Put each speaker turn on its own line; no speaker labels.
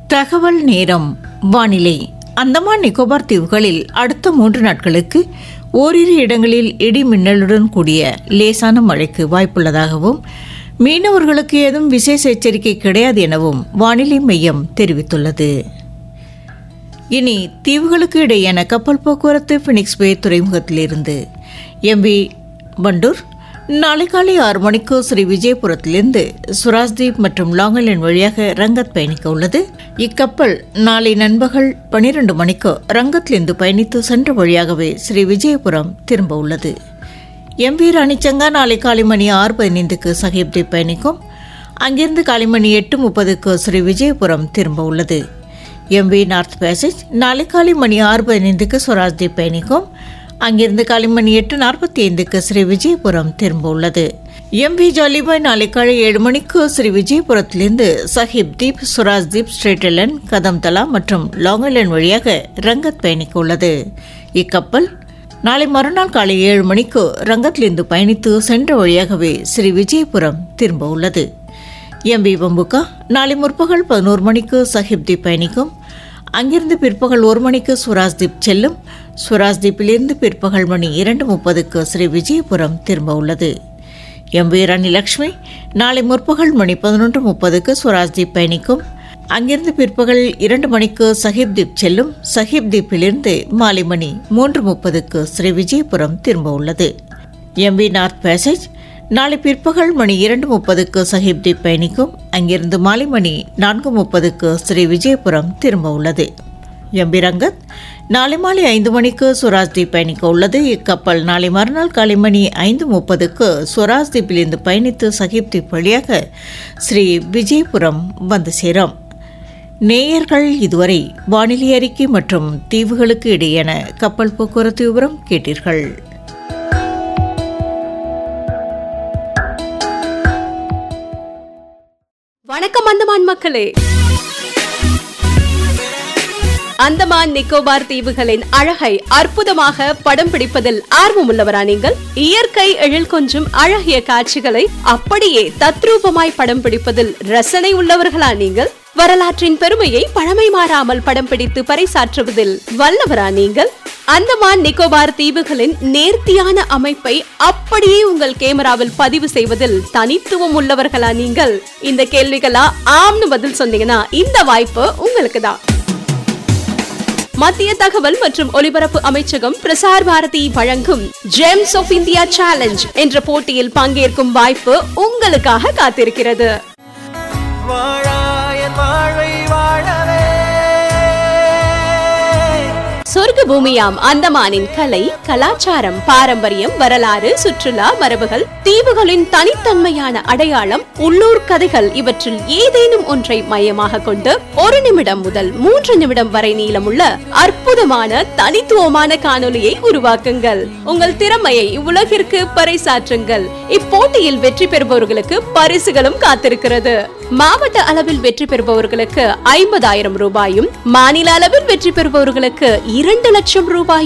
தகவல் நேரம் வானிலை அந்தமான் நிக்கோபார் தீவுகளில் அடுத்த மூன்று நாட்களுக்கு ஓரிரு இடங்களில் இடி மின்னலுடன் கூடிய லேசான மழைக்கு வாய்ப்புள்ளதாகவும் மீனவர்களுக்கு ஏதும் விசேஷ எச்சரிக்கை கிடையாது எனவும் வானிலை மையம் தெரிவித்துள்ளது இனி தீவுகளுக்கு இடையேயான கப்பல் போக்குவரத்து பினிக்ஸ் பே துறைமுகத்திலிருந்து எம்பி பண்டூர் நாளை காலை ஆறு மணிக்கு ஸ்ரீ விஜயபுரத்திலிருந்து சுராஜ்தீப் மற்றும் லாங்கலைன் வழியாக ரங்கத் பயணிக்க உள்ளது இக்கப்பல் நாளை நண்பகல் பனிரெண்டு மணிக்கு ரங்கத்திலிருந்து பயணித்து சென்ற வழியாகவே ஸ்ரீ விஜயபுரம் திரும்ப உள்ளது எம்பி ராணிச்சங்கா நாளை காலை மணி ஆறு பதினைந்துக்கு சஹிப்தீப் பயணிக்கும் அங்கிருந்து காலை மணி எட்டு முப்பதுக்கு ஸ்ரீ விஜயபுரம் திரும்ப உள்ளது எம்பி நார்த் பேசேஜ் நாளை காலை மணி ஆறு பதினைந்துக்கு சுவராஜ்தீப் பயணிக்கும் அங்கிருந்து காலை மணி எட்டு நாற்பத்தி ஐந்துக்கு ஸ்ரீ விஜயபுரம் திரும்ப உள்ளது எம்பி ஜாலிபாய் நாளை காலை ஏழு மணிக்கு ஸ்ரீ விஜயபுரத்திலிருந்து சஹிப் தீப் சுராஜ் தீப் ஸ்ட்ரேட்டலன் கதம்தலா மற்றும் லாங்கலைன் வழியாக ரங்கத் பயணிக்க உள்ளது இக்கப்பல் நாளை மறுநாள் காலை ஏழு மணிக்கு ரங்கத்திலிருந்து பயணித்து சென்ற வழியாகவே ஸ்ரீ விஜயபுரம் திரும்ப உள்ளது எம்பி பம்புகா நாளை முற்பகல் பதினோரு மணிக்கு சஹிப் தீப் பயணிக்கும் அங்கிருந்து பிற்பகல் ஒரு மணிக்கு சுராஜ்தீப் செல்லும் சுராஜ்தீப்பிலிருந்து பிற்பகல் மணி இரண்டு முப்பதுக்கு ஸ்ரீ விஜயபுரம் திரும்ப உள்ளது எம்பி ராணி லக்ஷ்மி நாளை முற்பகல் மணி பதினொன்று முப்பதுக்கு சுராஜ்தீப் பயணிக்கும் அங்கிருந்து பிற்பகல் இரண்டு மணிக்கு சஹிப் தீப் செல்லும் சஹிப் தீப்பிலிருந்து மாலை மணி மூன்று முப்பதுக்கு ஸ்ரீ விஜயபுரம் திரும்ப உள்ளது எம்பி நார்த் பேசேஜ் நாளை பிற்பகல் மணி இரண்டு முப்பதுக்கு சஹிப் தீப் பயணிக்கும் அங்கிருந்து மாலை மணி நான்கு முப்பதுக்கு ஸ்ரீ விஜயபுரம் திரும்ப உள்ளது எம்பி ரங்கத் நாளை மாலை ஐந்து மணிக்கு சுராஜ்தீப் பயணிக்க உள்ளது இக்கப்பல் நாளை மறுநாள் காலை மணி ஐந்து முப்பதுக்கு சுராஜ்தீப்பிலிருந்து பயணித்து சஹிப் தீப் வழியாக ஸ்ரீ விஜயபுரம் வந்து சேரும் நேயர்கள் இதுவரை வானிலை அறிக்கை மற்றும் தீவுகளுக்கு இடையேயான கப்பல் போக்குவரத்து விவரம் கேட்டீர்கள்
வணக்கம் அந்தமான் மக்களே அந்தமான் நிக்கோபார் தீவுகளின் அழகை அற்புதமாக படம் பிடிப்பதில் ஆர்வமுள்ளவரா நீங்கள் இயற்கை எழில் கொஞ்சும் அழகிய காட்சிகளை அப்படியே தத்ரூபமாய் படம் பிடிப்பதில் ரசனை உள்ளவர்களா நீங்கள் வரலாற்றின் பெருமையை பழமை மாறாமல் படம் பிடித்து பறைசாற்றுவதில் வல்லவரா நீங்கள் அந்தமான் நிக்கோபார் தீவுகளின் நேர்த்தியான அமைப்பை அப்படியே உங்கள் கேமராவில் பதிவு செய்வதில் தனித்துவம் உள்ளவர்களா நீங்கள் இந்த கேள்விகளா ஆம்னு பதில் சொன்னீங்கன்னா இந்த வாய்ப்பு உங்களுக்கு தான் மத்திய தகவல் மற்றும் ஒலிபரப்பு அமைச்சகம் பிரசார் பாரதி வழங்கும் ஜெம்ஸ் ஆஃப் இந்தியா சேலஞ்ச் என்ற போட்டியில் பங்கேற்கும் வாய்ப்பு உங்களுக்காக காத்திருக்கிறது
வாழாயன் வாழ்வை வாழவே
சொர்க்க பூமியாம் அந்தமானின் கலை கலாச்சாரம் பாரம்பரியம் வரலாறு சுற்றுலா மரபுகள் தீவுகளின் தனித்தன்மையான அடையாளம் உள்ளூர் கதைகள் இவற்றில் ஏதேனும் ஒன்றை மையமாக கொண்டு ஒரு நிமிடம் முதல் மூன்று நிமிடம் வரை நீளமுள்ள அற்புதமான தனித்துவமான காணொலியை உருவாக்குங்கள் உங்கள் திறமையை உலகிற்கு பறைசாற்றுங்கள் இப்போட்டியில் வெற்றி பெறுபவர்களுக்கு பரிசுகளும் காத்திருக்கிறது மாவட்ட அளவில் வெற்றி பெறுபவர்களுக்கு ஐம்பதாயிரம் ரூபாயும் மாநில அளவில் வெற்றி பெறுபவர்களுக்கு இரண்டு லட்சம் ரூபாய்